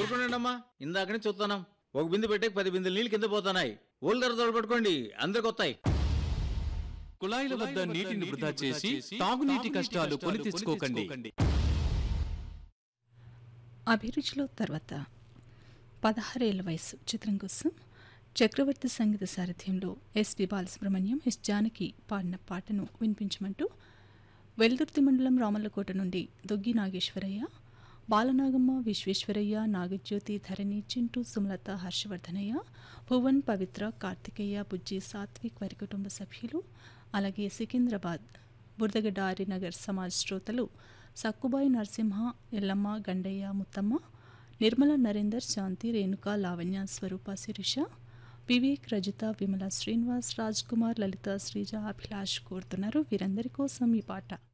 ఊరుకోండి అమ్మా ఇందాక నుంచి చూస్తున్నాం ఒక బిందె పెట్టే పది బిందెలు నీళ్ళు కింద పోతున్నాయి ఓళ్ళు ధర పట్టుకోండి అందరికి వస్తాయి కుళాయిల వద్ద నీటిని వృధా చేసి తాగునీటి కష్టాలు కొని తెచ్చుకోకండి అభిరుచిలో తర్వాత పదహారేళ్ల వయసు చిత్రం కోసం చక్రవర్తి సంగీత సారథ్యంలో ఎస్పి బాలసుబ్రహ్మణ్యం ఎస్ జానకి పాడిన పాటను వినిపించమంటూ వెల్దుర్తి మండలం రామల్లకోట నుండి దొగ్గి నాగేశ్వరయ్య బాలనాగమ్మ విశ్వేశ్వరయ్య నాగజ్యోతి ధరణి చింటూ సుమలత హర్షవర్ధనయ్య భువన్ పవిత్ర కార్తికేయ బుజ్జి సాత్విక్ వారి కుటుంబ సభ్యులు అలాగే సికింద్రాబాద్ బురదగడ్డ ఆర్యనగర్ సమాజ్ శ్రోతలు సక్కుబాయి నరసింహ ఎల్లమ్మ గండయ్య ముత్తమ్మ నిర్మల నరేందర్ శాంతి రేణుక లావణ్య స్వరూప శిరీష వివేక్ రజిత విమల శ్రీనివాస్ రాజ్ కుమార్ లలిత శ్రీజ అభిలాష్ కోరుతున్నారు వీరందరి కోసం ఈ పాట